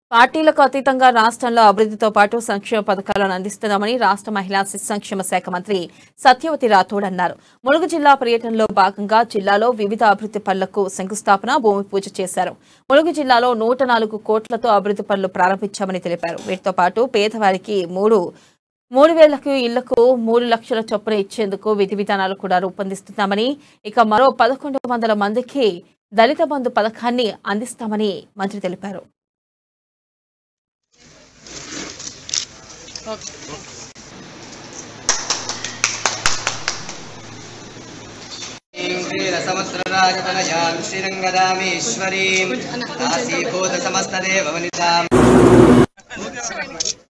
పార్టీలకు అతీతంగా రాష్ట్రంలో అభివృద్ధితో పాటు సంక్షేమ పథకాలను అందిస్తున్నామని రాష్ట్ర మహిళా శిశు సంక్షేమ శాఖ మంత్రి సత్యవతి రాథోడ్ అన్నారు ములుగు జిల్లా పర్యటనలో భాగంగా జిల్లాలో వివిధ అభివృద్ధి పనులకు శంకుస్థాపన భూమి పూజ చేశారు ములుగు జిల్లాలో నూట నాలుగు కోట్లతో అభివృద్ధి పనులు ప్రారంభించామని తెలిపారు వీటితో పాటు పేదవారికి మూడు మూడు వేలకు ఇళ్లకు మూడు లక్షల చొప్పున ఇచ్చేందుకు విధి విధానాలు కూడా రూపొందిస్తున్నామని ఇక మరో పదకొండు వందల మందికి దళిత బంధు పథకాన్ని అందిస్తామని మంత్రి తెలిపారు ीरसमुद्रराजतनयां श्रीरङ्गदामीश्वरीं दासीभूतसमस्तदेववनिताम्